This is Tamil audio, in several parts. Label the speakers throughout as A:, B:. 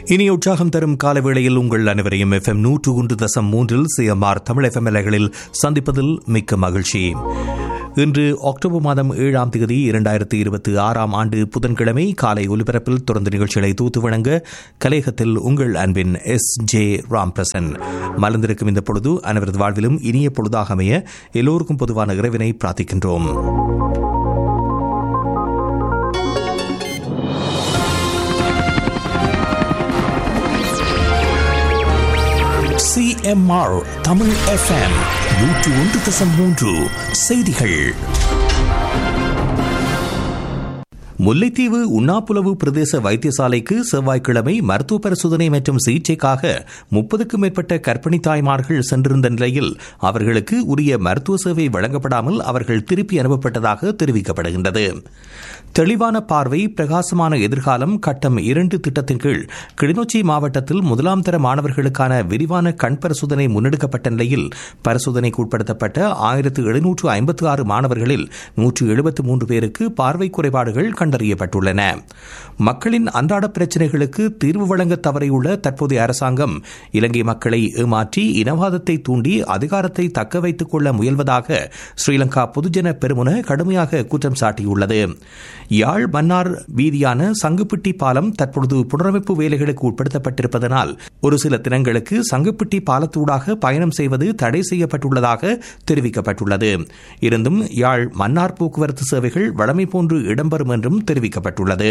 A: இனி உற்சாகம் தரும் காலவேளையில் உங்கள் அனைவரையும் எஃப்எம் நூற்று ஒன்று தசம் மூன்றில் சிஎம்ஆர் தமிழ் எஃப்எம் எல்லைகளில் சந்திப்பதில் மிக்க மகிழ்ச்சி இன்று அக்டோபர் மாதம் ஏழாம் தேதி இரண்டாயிரத்தி இருபத்தி ஆறாம் ஆண்டு புதன்கிழமை காலை ஒலிபரப்பில் தொடர்ந்து நிகழ்ச்சிகளை தூத்து வழங்க கலையகத்தில் உங்கள் அன்பின் எஸ் ஜே ராம்பிரசன் மலர்ந்திருக்கும் இந்த பொழுது அனைவரது வாழ்விலும் இனிய பொழுதாக அமைய எல்லோருக்கும் பொதுவான இறைவனை பிரார்த்திக்கின்றோம் சிஎம்ஆர் தமிழ் எஃப்எம் நூற்று ஒன்று தசம் மூன்று செய்திகள் முல்லைத்தீவு உண்ணாப்புலவு பிரதேச வைத்தியசாலைக்கு செவ்வாய்க்கிழமை மருத்துவ பரிசோதனை மற்றும் சிகிச்சைக்காக முப்பதுக்கும் மேற்பட்ட கர்ப்பிணி தாய்மார்கள் சென்றிருந்த நிலையில் அவர்களுக்கு உரிய மருத்துவ சேவை வழங்கப்படாமல் அவர்கள் திருப்பி அனுப்பப்பட்டதாக தெரிவிக்கப்படுகின்றது தெளிவான பார்வை பிரகாசமான எதிர்காலம் கட்டம் இரண்டு திட்டத்தின் கீழ் கிளிநொச்சி மாவட்டத்தில் முதலாம் தர மாணவர்களுக்கான விரிவான கண் பரிசோதனை முன்னெடுக்கப்பட்ட நிலையில் பரிசோதனைக்கு உட்படுத்தப்பட்ட ஆயிரத்து எழுநூற்று ஐம்பத்தி ஆறு மாணவர்களில் நூற்று எழுபத்து மூன்று பேருக்கு பார்வை குறைபாடுகள் கண்டறியப்பட்டுள்ளன மக்களின் அன்றாட பிரச்சினைகளுக்கு தீர்வு வழங்க தவறியுள்ள தற்போதைய அரசாங்கம் இலங்கை மக்களை ஏமாற்றி இனவாதத்தை தூண்டி அதிகாரத்தை தக்க வைத்துக் கொள்ள முயல்வதாக ஸ்ரீலங்கா பொதுஜன பெருமுன கடுமையாக குற்றம் சாட்டியுள்ளது யாழ் மன்னார் வீதியான சங்குப்பிட்டி பாலம் தற்பொழுது புனரமைப்பு வேலைகளுக்கு உட்படுத்தப்பட்டிருப்பதனால் ஒரு சில தினங்களுக்கு சங்குப்பிட்டி பாலத்தூடாக பயணம் செய்வது தடை செய்யப்பட்டுள்ளதாக தெரிவிக்கப்பட்டுள்ளது இருந்தும் யாழ் மன்னார் போக்குவரத்து சேவைகள் வழமை போன்று இடம்பெறும் என்றும் தெரிவிக்கப்பட்டுள்ளது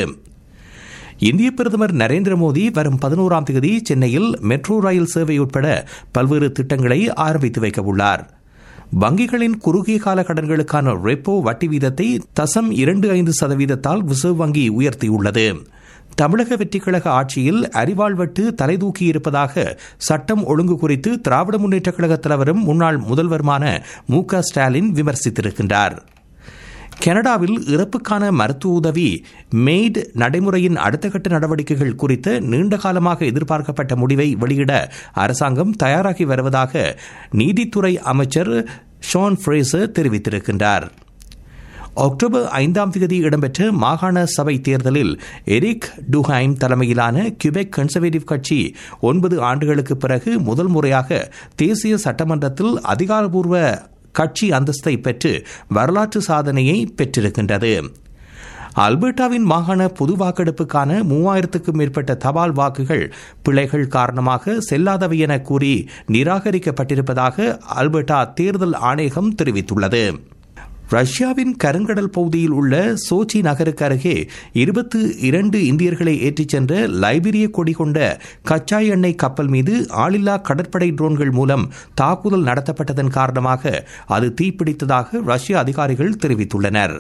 A: இந்திய பிரதமர் நரேந்திர மோடி வரும் பதினோராம் தேதி சென்னையில் மெட்ரோ ரயில் சேவை உட்பட பல்வேறு திட்டங்களை ஆரம்பித்து வைக்க உள்ளார் வங்கிகளின் குறுகிய கால கடன்களுக்கான ரெப்போ வட்டி வீதத்தை தசம் இரண்டு ஐந்து சதவீதத்தால் ரிசர்வ் வங்கி உயர்த்தியுள்ளது தமிழக வெற்றிக்கழக ஆட்சியில் அறிவாள் வெட்டு தலைதூக்கி இருப்பதாக சட்டம் ஒழுங்கு குறித்து திராவிட முன்னேற்றக் கழக தலைவரும் முன்னாள் முதல்வருமான மு க ஸ்டாலின் விமர்சித்திருக்கின்றார் கனடாவில் இறப்புக்கான மருத்துவ உதவி மெய்ட் நடைமுறையின் அடுத்த கட்ட நடவடிக்கைகள் குறித்து நீண்ட காலமாக எதிர்பார்க்கப்பட்ட முடிவை வெளியிட அரசாங்கம் தயாராகி வருவதாக நீதித்துறை அமைச்சர் ஷோன் ஃப்ரேசர் தெரிவித்திருக்கின்றார் அக்டோபர் ஐந்தாம் தேதி இடம்பெற்ற மாகாண சபை தேர்தலில் எரிக் டுஹைம் தலைமையிலான கியூபெக் கன்சர்வேட்டிவ் கட்சி ஒன்பது ஆண்டுகளுக்கு பிறகு முதல் முறையாக தேசிய சட்டமன்றத்தில் அதிகாரப்பூர்வ கட்சி அந்தஸ்தை பெற்று வரலாற்று சாதனையை பெற்றிருக்கின்றது அல்பர்டாவின் மாகாண பொது வாக்கெடுப்புக்கான மூவாயிரத்துக்கும் மேற்பட்ட தபால் வாக்குகள் பிழைகள் காரணமாக செல்லாதவை என கூறி நிராகரிக்கப்பட்டிருப்பதாக அல்பர்டா தேர்தல் ஆணையகம் தெரிவித்துள்ளது ரஷ்யாவின் கருங்கடல் பகுதியில் உள்ள சோச்சி நகருக்கு அருகே இருபத்து இரண்டு இந்தியர்களை ஏற்றிச் சென்ற லைபீரிய கொடி கொண்ட கச்சா எண்ணெய் கப்பல் மீது ஆளில்லா கடற்படை ட்ரோன்கள் மூலம் தாக்குதல் நடத்தப்பட்டதன் காரணமாக அது தீப்பிடித்ததாக ரஷ்ய அதிகாரிகள் தெரிவித்துள்ளனர்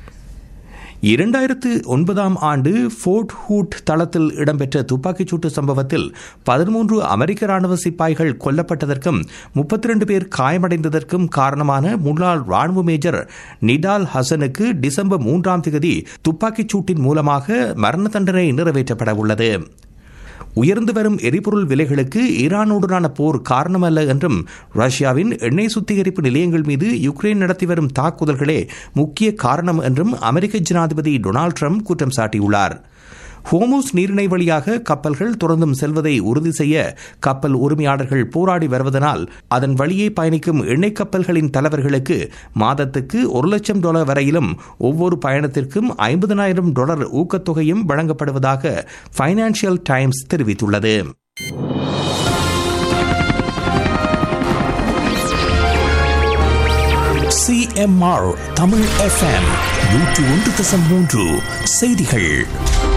A: இரண்டாயிரத்து ஒன்பதாம் ஆண்டு ஃபோர்ட் ஹூட் தளத்தில் இடம்பெற்ற துப்பாக்கிச்சூட்டு சம்பவத்தில் பதிமூன்று அமெரிக்க ராணுவ சிப்பாய்கள் கொல்லப்பட்டதற்கும் முப்பத்தி ரெண்டு பேர் காயமடைந்ததற்கும் காரணமான முன்னாள் ராணுவ மேஜர் நிடால் ஹசனுக்கு டிசம்பர் மூன்றாம் தேதி துப்பாக்கிச்சூட்டின் மூலமாக மரண தண்டனை நிறைவேற்றப்பட உள்ளது உயர்ந்து வரும் எரிபொருள் விலைகளுக்கு ஈரானுடனான போர் காரணமல்ல என்றும் ரஷ்யாவின் எண்ணெய் சுத்திகரிப்பு நிலையங்கள் மீது யுக்ரைன் நடத்தி வரும் தாக்குதல்களே முக்கிய காரணம் என்றும் அமெரிக்க ஜனாதிபதி டொனால்டு ட்ரம்ப் குற்றம் சாட்டியுள்ளார் ஹோமோஸ் நீரிணை வழியாக கப்பல்கள் தொடர்ந்தும் செல்வதை உறுதி செய்ய கப்பல் உரிமையாளர்கள் போராடி வருவதனால் அதன் வழியே பயணிக்கும் எண்ணெய் கப்பல்களின் தலைவர்களுக்கு மாதத்துக்கு ஒரு லட்சம் டாலர் வரையிலும் ஒவ்வொரு பயணத்திற்கும் ஐம்பதனாயிரம் டாலர் ஊக்கத்தொகையும் வழங்கப்படுவதாக பைனான்சியல் டைம்ஸ் தெரிவித்துள்ளது சிஎம்ஆர் தமிழ் எஃப்எம் நூற்று ஒன்று தசம் மூன்று செய்திகள்